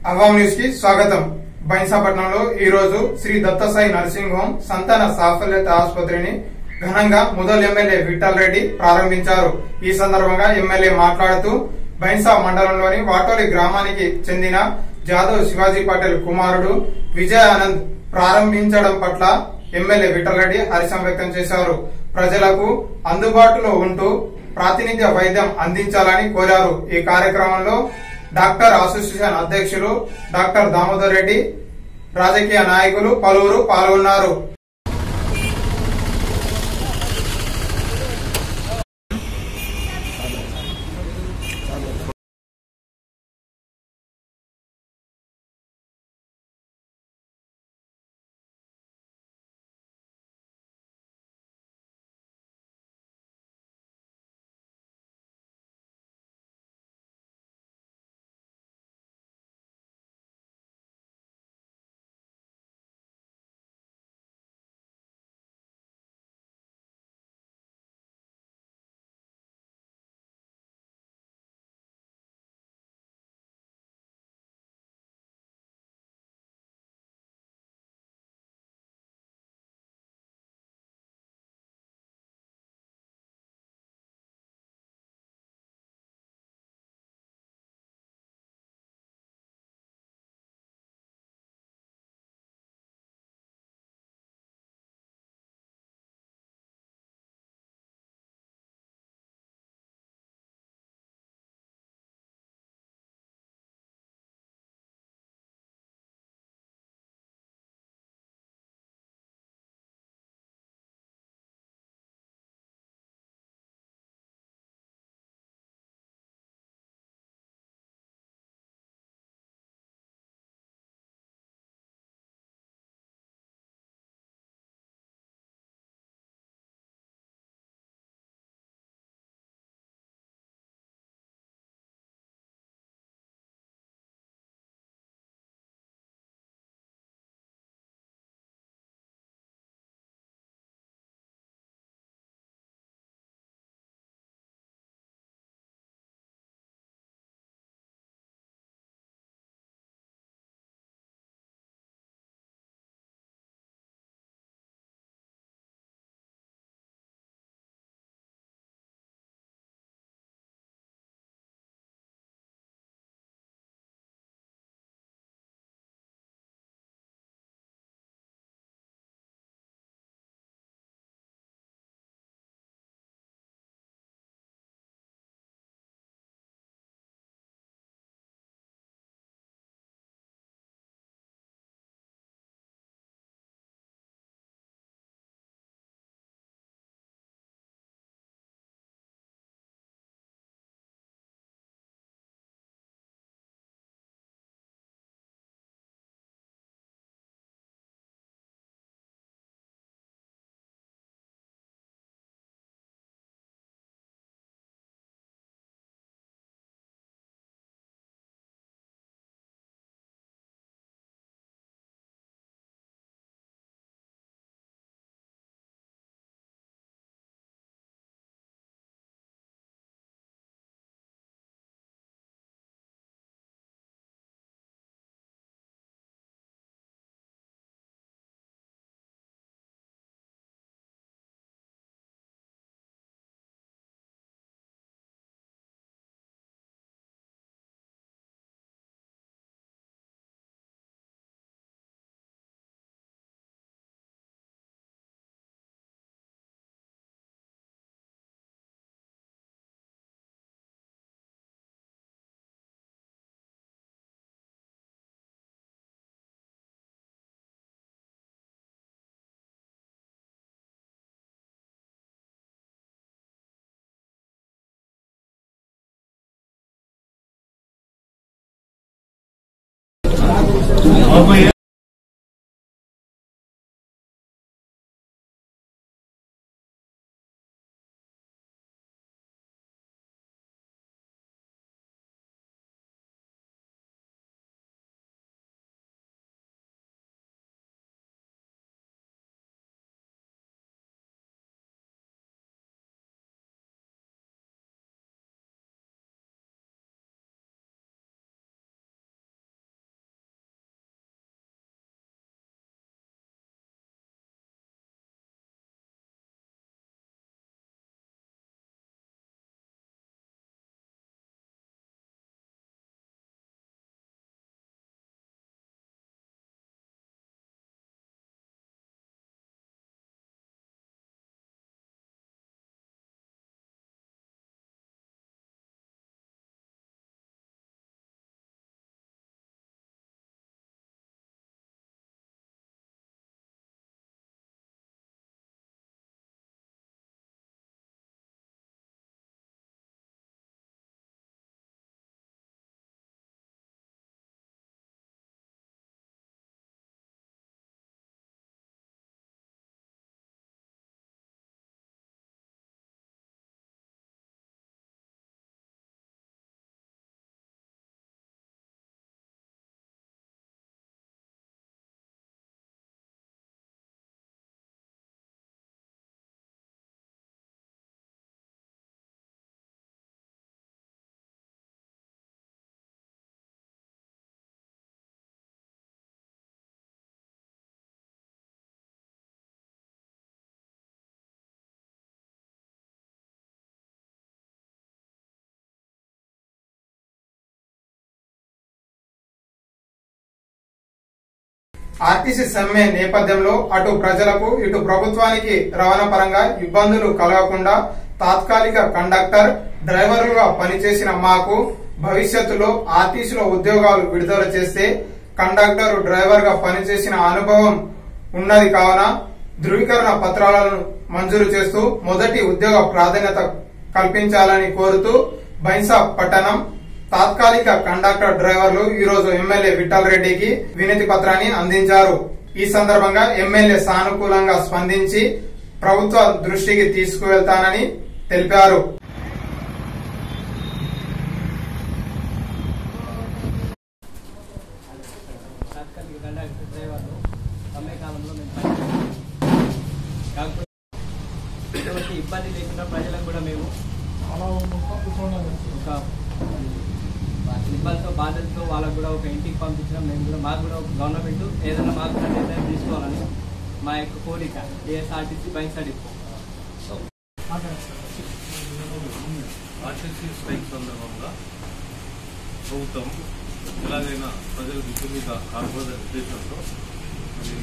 అవాం news కి స్వాగతం బైన్సాపట్నంలో ఈ రోజు శ్రీ దత్తసాయి నర్సింగ్ హోమ్ సంతాన సాఫల్యత ఆసుపత్రిని ఘనంగా ముదల్ ఎమ్మెల్యే విఠల్ రెడ్డి ప్రారంభించారు ఈ సందర్భంగా ఎమ్మెల్యే మాట్లాడుతూ బైన్సా మండలంలోని వాటోలి గ్రామానికి చెందిన జాదవ్ శివాజీ పటేల్ కుమారుడు విజయ్ ఆనంద్ ప్రారంభించడం పట్ల ఎమ్మెల్యే విఠల్ రెడ్డి హర్షం వ్యక్తం చేశారు ప్రజలకు అందుబాటులో ఉంటూ ప్రాతినిధ్య వైద్యం అందించాలని కోరారు ఈ కార్యక్రమంలో డాక్టర్ అసోసియేషన్ అధ్యక్షులు డాక్టర్ దామోదర్ రెడ్డి రాజకీయ నాయకులు పలువురు పాల్గొన్నారు ఆర్టీసీ సమ్మె నేపథ్యంలో అటు ప్రజలకు ఇటు ప్రభుత్వానికి రవాణా పరంగా ఇబ్బందులు కలగకుండా తాత్కాలిక కండక్టర్ డ్రైవర్లుగా పనిచేసిన మాకు భవిష్యత్తులో ఆర్టీసీలో ఉద్యోగాలు విడుదల చేస్తే కండక్టర్ డ్రైవర్ గా పనిచేసిన అనుభవం ఉన్నది కావున ధృవీకరణ పత్రాలను మంజూరు చేస్తూ మొదటి ఉద్యోగ ప్రాధాన్యత కల్పించాలని కోరుతూ బైన్సా పట్టణం తాత్కాలిక కండక్టర్ డ్రైవర్లు ఈ రోజు ఎమ్మెల్యే విఠల్ రెడ్డికి వినతి పత్రాన్ని అందించారు ఈ సందర్భంగా ఎమ్మెల్యే సానుకూలంగా స్పందించి ప్రభుత్వ దృష్టికి తీసుకువెళ్తానని తెలిపారు తాత్కాలిక కండక్టర్ డ్రైవర్లు సమ్మె కాలంలో మేము పనిచేస్తాం. కాకపోతే ఎటువంటి ఇబ్బంది లేకుండా ప్రజలకు కూడా మేము ఒక ఇబ్బందితో బాధలతో వాళ్ళకు కూడా ఒక ఇంటికి పంపించడం మేము కూడా మాకు కూడా ఒక గవర్నమెంట్ ఏదైనా మాకు కూడా నిర్ణయం తీసుకోవాలని మా యొక్క కోరిక ఏఎస్ఆర్టీసీ బైన్సా ఆర్టీసీ స్ట్రైక్ సందర్భంగా ప్రభుత్వం ఎలాగైనా ప్రజల విద్య మీద కాకూడదనే ఉద్దేశంతో మరి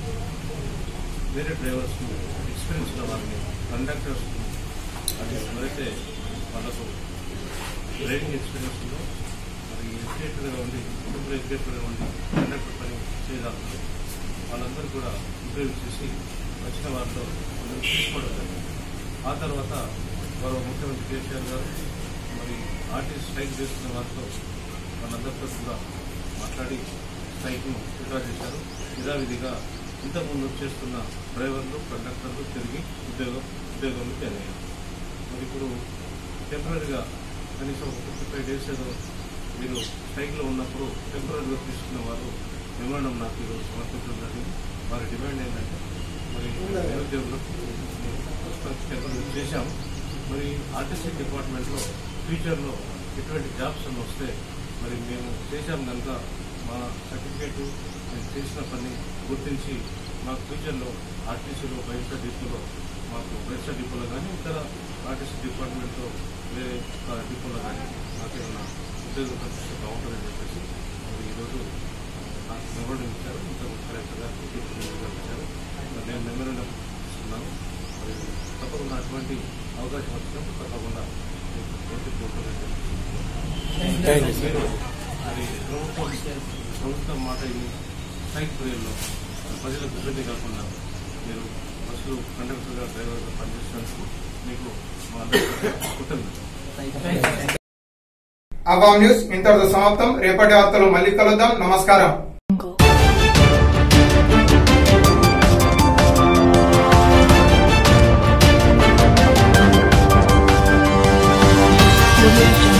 వేరే డ్రైవర్స్ ఎక్స్పీరియన్స్ ఉన్న వారిని కండక్టర్స్ అది ఎవరైతే వాళ్ళకు డ్రైవింగ్ ఎక్స్పీరియన్స్ ఉందో మరి ఎడ్యుకేటెడ్గా ఉండి కుటుంబ ఎడ్యుకేటెడ్గా ఉండి కండక్టర్ పని చేయగలరు వాళ్ళందరూ కూడా ఇంటర్వ్యూ చేసి వచ్చిన వారిలో కొందరు తీసుకోవడం జరిగింది ఆ తర్వాత గౌరవ ముఖ్యమంత్రి కేసీఆర్ గారు మరి ఆర్టీసీ స్ట్రైక్ చేస్తున్న వారితో వాళ్ళందరితో కూడా మాట్లాడి స్ట్రైక్ను విడ్రా చేశారు యథావిధిగా ఇంతకుముందు చేస్తున్న డ్రైవర్లు కండక్టర్లు తిరిగి ఉద్యోగం ఉద్యోగంలో జాయిన్ అయ్యారు మరి ఇప్పుడు టెంపరీగా కనీసం ఒక ఫిఫ్టీ ఫైవ్ డేస్ ఏదో మీరు స్ట్రైక్లో ఉన్నప్పుడు టెంపరీగా తీసుకున్న వారు మెమోరం నాకు ఈరోజు సమర్పించడం జరిగింది వారి డిమాండ్ ఏంటంటే మరి నిరుద్యోగులకు టెంపరీ చేశాం మరి ఆర్టీసీ డిపార్ట్మెంట్లో ఫ్యూచర్లో ఎటువంటి జాబ్స్ అని వస్తే మరి మేము చేశాం కనుక మా సర్టిఫికేట్ మేము చేసిన పని గుర్తించి మాకు ఫ్యూచర్లో ఆర్టీసీలో బయట డిపోలో మాకు బయట డిపోలో కానీ ఇతర ఆర్టీసీ డిపార్ట్మెంట్లో వేరే ఒక డిపోలో కానీ మాకేమైనా ఉద్యోగం కల్పిస్తే బాగుంటుందని చెప్పేసి మరి ఈరోజు నాకు మెమోరం ఇచ్చారు ఇంకా కలెక్టర్ గారు ఇచ్చారు మరి నేను మెమోరం ఇస్తున్నాను మరి తప్పకుండా అటువంటి అవకాశం వచ్చినప్పుడు తప్పకుండా మీకు నోటీస్ పోతుందని మీరు మరి ప్రభుత్వం ప్రభుత్వం మాట ఇది స్ట్రైక్ పీరియడ్లో ప్రజలకు ఇబ్బంది కాకుండా మీరు బస్సులు కండక్టర్గా డ్రైవర్గా పనిచేసినందుకు మీకు మా అందరికీ కృతజ్ఞతలు అవాం న్యూస్ ఇంతటితో సమాప్తం రేపటి వార్తలు మళ్ళీ కలుద్దాం నమస్కారం Audio Jungle.